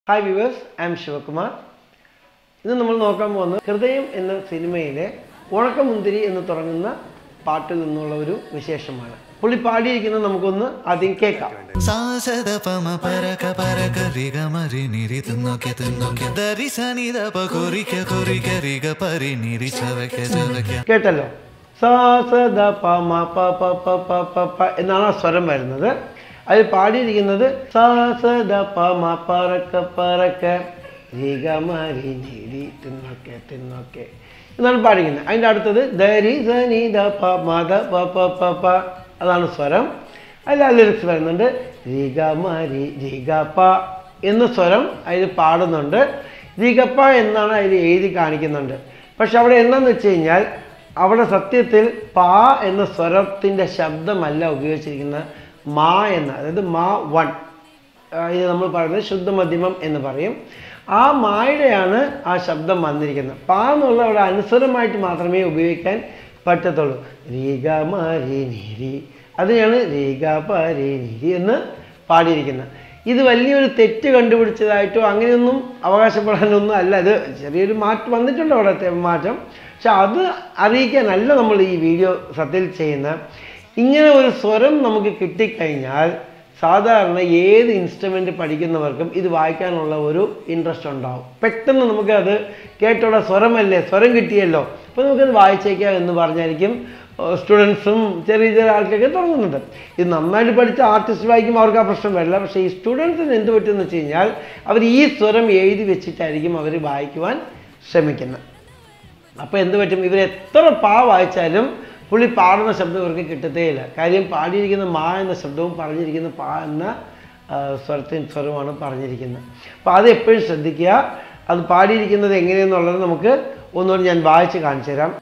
hi viewers I'm Sivakumar ഇന്ന് നമ്മൾ നോക്കാൻ പോകുന്നത് ഹൃദയം എന്ന സിനിമയിലെ ഉണക്കമുന്തിരി എന്ന് തുടങ്ങുന്ന പാട്ടിൽ നിന്നുള്ള ഒരു വിശേഷമാണ് പുള്ളി പാടിയിരിക്കുന്നത് നമുക്കൊന്ന് ആദ്യം കേൾക്കാം സാസദ പമ പരക പരക റിഗ മരി നിരി തിന്നൊക്കെ തിന്നൊക്കെ ദരി സനി ദപ കുറിക്ക കുറിക്ക റിഗ പരി നിരി ചവയ്ക്ക ചവയ്ക്ക കേട്ടല്ലോ സാ സ ദ പ മ പ പ പ പ പ പ എന്നാണ് ആ സ്വരം വരുന്നത് അതിൽ പാടിയിരിക്കുന്നത് സാ സ ദ പ മ പറക്ക പറക്ക രീഗ മരി നിരി തിന്നൊക്കെ തിന്നൊക്കെ എന്നാണ് പാടിക്കുന്നത് അതിൻ്റെ അടുത്തത് ദരി സനി ദ പ മ ദ പ പ പ പ അതാണ് സ്വരം അതിൽ ആ ലിറിക്സ് വരുന്നുണ്ട് രീഗ മരി രീഗ പ എന്ന സ്വരം അതിൽ പാടുന്നുണ്ട് രീഗപ്പ എന്നാണ് അതിൽ എഴുതി കാണിക്കുന്നുണ്ട് പക്ഷെ അവിടെ എന്താണെന്ന് വെച്ച് കഴിഞ്ഞാൽ അവിടെ സത്യത്തിൽ പാ എന്ന സ്വരത്തിൻ്റെ ശബ്ദമല്ല ഉപയോഗിച്ചിരിക്കുന്നത് മാ എന്ന അതായത് മാ വൺ ഇത് നമ്മൾ പറയുന്നത് ശുദ്ധമധ്യമം എന്ന് പറയും ആ മായുടെയാണ് ആ ശബ്ദം വന്നിരിക്കുന്നത് പാ എന്നുള്ള അവിടെ അനുസരമായിട്ട് മാത്രമേ ഉപയോഗിക്കാൻ പറ്റത്തുള്ളൂ രീഗ മരി നിരി അതിനെയാണ് രീഗ പരി നിരി എന്ന് പാടിയിരിക്കുന്നത് ഇത് വലിയൊരു തെറ്റ് കണ്ടുപിടിച്ചതായിട്ടോ അങ്ങനെയൊന്നും അവകാശപ്പെടാനൊന്നും അല്ല ഇത് ചെറിയൊരു മാറ്റം വന്നിട്ടുണ്ട് അവിടെ തെ- മാറ്റം പക്ഷെ അത് അറിയിക്കാനല്ല നമ്മൾ ഈ വീഡിയോ സത്യത്തിൽ ചെയ്യുന്നത് ഇങ്ങനെ ഒരു സ്വരം നമുക്ക് കിട്ടിക്കഴിഞ്ഞാൽ സാധാരണ ഏത് ഇൻസ്ട്രുമെൻ്റ് പഠിക്കുന്നവർക്കും ഇത് വായിക്കാനുള്ള ഒരു ഇൻട്രസ്റ്റ് ഉണ്ടാവും പെട്ടെന്ന് നമുക്ക് അത് കേട്ടോടെ സ്വരമല്ലേ സ്വരം കിട്ടിയല്ലോ അപ്പോൾ നമുക്കത് വായിച്ചേക്കാം എന്ന് പറഞ്ഞായിരിക്കും സ്റ്റുഡൻസും ചെറിയ ചെറിയ ആൾക്കൊക്കെ തുടങ്ങുന്നത് ഇത് നന്നായിട്ട് പഠിച്ച ആർട്ടിസ്റ്റ് വായിക്കുമ്പോൾ അവർക്ക് ആ പ്രശ്നം വരില്ല പക്ഷേ ഈ സ്റ്റുഡൻസിന് എന്ത് പറ്റുമെന്ന് വെച്ച് കഴിഞ്ഞാൽ അവർ ഈ സ്വരം എഴുതി വെച്ചിട്ടായിരിക്കും അവർ വായിക്കുവാൻ ശ്രമിക്കുന്നത് അപ്പോൾ എന്ത് പറ്റും ഇവർ എത്ര പാ വായിച്ചാലും പുള്ളി പാടുന്ന ശബ്ദം ഇവർക്ക് കിട്ടത്തേയില്ല കാര്യം പാടിയിരിക്കുന്ന മാ എന്ന ശബ്ദവും പറഞ്ഞിരിക്കുന്ന പാ എന്ന ആ, സ്വരത്തിൻ സ്വരമാണ് പറഞ്ഞിരിക്കുന്നത് അപ്പോൾ അത് എപ്പോഴും ശ്രദ്ധിക്കുക അത് പാടിയിരിക്കുന്നത് എങ്ങനെയെന്നുള്ളത് നമുക്ക് ഒന്നുകൂടി ഞാൻ വായിച്ച് കാണിച്ചു തരാം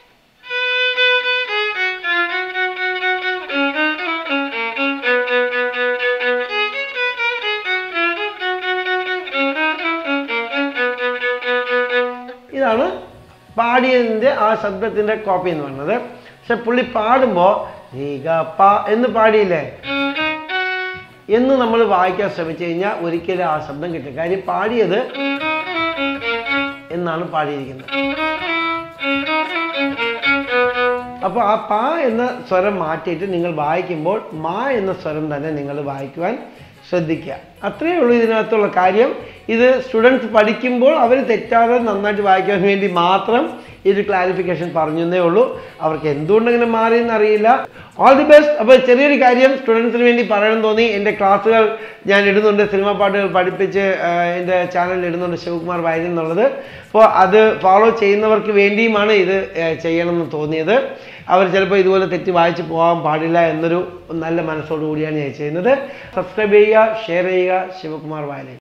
ഇതാണ് പാടിയതിൻ്റെ ആ ശബ്ദത്തിൻ്റെ കോപ്പി എന്ന് പറയുന്നത് പക്ഷെ പുള്ളി പാടുമ്പോൾ രീഗ പ എന്ന് പാടിയില്ലേ എന്ന് നമ്മൾ വായിക്കാൻ ശ്രമിച്ചു കഴിഞ്ഞാൽ ഒരിക്കലും ആ ശബ്ദം കിട്ടും കാര്യം പാടിയത് എന്നാണ് പാടിയിരിക്കുന്നത് അപ്പോൾ ആ പ എന്ന സ്വരം മാറ്റിയിട്ട് നിങ്ങൾ വായിക്കുമ്പോൾ മാ എന്ന സ്വരം തന്നെ നിങ്ങൾ വായിക്കുവാൻ ശ്രദ്ധിക്കുക അത്രയേ ഉള്ളൂ ഇതിനകത്തുള്ള കാര്യം ഇത് സ്റ്റുഡൻസ് പഠിക്കുമ്പോൾ അവർ തെറ്റാതെ നന്നായിട്ട് വായിക്കാൻ വേണ്ടി മാത്രം ഇത് ക്ലാരിഫിക്കേഷൻ പറഞ്ഞതേ ഉള്ളൂ അവർക്ക് എന്തുകൊണ്ടങ്ങനെ മാറിയെന്ന് അറിയില്ല ഓൾ ദി ബെസ്റ്റ് അപ്പോൾ ചെറിയൊരു കാര്യം സ്റ്റുഡൻസിന് വേണ്ടി പറയണം തോന്നി എൻ്റെ ക്ലാസ്സുകൾ ഞാൻ ഇടുന്നുണ്ട് സിനിമാ പാട്ടുകൾ പഠിപ്പിച്ച് ആ, എൻ്റെ ചാനലിൽ ഇടുന്നുണ്ട് ശിവകുമാർ വയലിൻ എന്നുള്ളത് അപ്പോൾ അത് ഫോളോ ചെയ്യുന്നവർക്ക് വേണ്ടിയുമാണ് ഇത് ആ, ചെയ്യണമെന്ന് തോന്നിയത് അവർ ചിലപ്പോൾ ഇതുപോലെ തെറ്റ് വായിച്ച് പോകാൻ പാടില്ല എന്നൊരു നല്ല മനസ്സോടു കൂടിയാണ് ഞാൻ ചെയ്യുന്നത് സബ്സ്ക്രൈബ് ചെയ്യുക ഷെയർ ചെയ്യുക ശിവകുമാർ വയലിൻ